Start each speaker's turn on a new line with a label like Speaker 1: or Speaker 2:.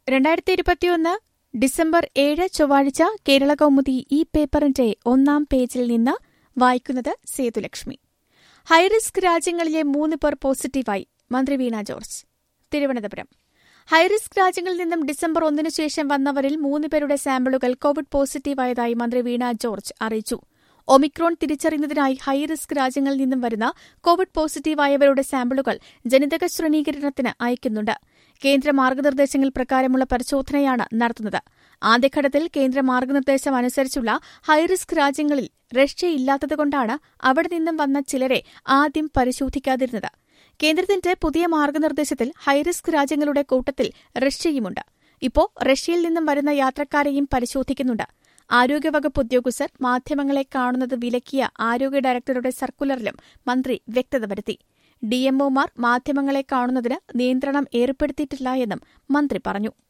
Speaker 1: രണ്ടായിരത്തി ഇരുപത്തിയൊന്ന് ഡിസംബർ ഏഴ് ചൊവ്വാഴ്ച കേരള കൗമുദി ഈ പേപ്പറിന്റെ ഒന്നാം പേജിൽ നിന്ന് വായിക്കുന്നത് സേതുലക്ഷ്മി ഹൈറിസ്ക് രാജ്യങ്ങളിലെ മൂന്ന് പേർ പോസിറ്റീവായി മന്ത്രി വീണ ജോർജ് തിരുവനന്തപുരം ഹൈറിസ്ക് രാജ്യങ്ങളിൽ നിന്നും ഡിസംബർ ഒന്നിനു ശേഷം വന്നവരിൽ മൂന്ന് പേരുടെ സാമ്പിളുകൾ കോവിഡ് പോസിറ്റീവായതായി മന്ത്രി വീണ ജോർജ് അറിയിച്ചു ഒമിക്രോൺ തിരിച്ചറിയുന്നതിനായി ഹൈറിസ്ക് രാജ്യങ്ങളിൽ നിന്നും വരുന്ന കോവിഡ് പോസിറ്റീവായവരുടെ സാമ്പിളുകൾ ജനിതക ശ്രേണീകരണത്തിന് അയക്കുന്നുണ്ട് കേന്ദ്ര മാർഗനിർദ്ദേശങ്ങൾ പ്രകാരമുള്ള പരിശോധനയാണ് നടത്തുന്നത് ആദ്യഘട്ടത്തിൽ കേന്ദ്ര മാർഗനിർദ്ദേശം അനുസരിച്ചുള്ള ഹൈറിസ്ക് രാജ്യങ്ങളിൽ രക്ഷയില്ലാത്തതുകൊണ്ടാണ് അവിടെ നിന്നും വന്ന ചിലരെ ആദ്യം പരിശോധിക്കാതിരുന്നത് കേന്ദ്രത്തിന്റെ പുതിയ മാർഗനിർദ്ദേശത്തിൽ ഹൈറിസ്ക് രാജ്യങ്ങളുടെ കൂട്ടത്തിൽ റഷ്യയുമുണ്ട് ഇപ്പോ റഷ്യയിൽ നിന്നും വരുന്ന യാത്രക്കാരെയും പരിശോധിക്കുന്നുണ്ട് ആരോഗ്യവകുപ്പ് ഉദ്യോഗസ്ഥർ മാധ്യമങ്ങളെ കാണുന്നത് വിലക്കിയ ആരോഗ്യ ഡയറക്ടറുടെ സർക്കുലറിലും മന്ത്രി വ്യക്തത വരുത്തി ഡിഎംഒമാർ മാധ്യമങ്ങളെ കാണുന്നതിന് നിയന്ത്രണം ഏർപ്പെടുത്തിയിട്ടില്ല എന്നും മന്ത്രി പറഞ്ഞു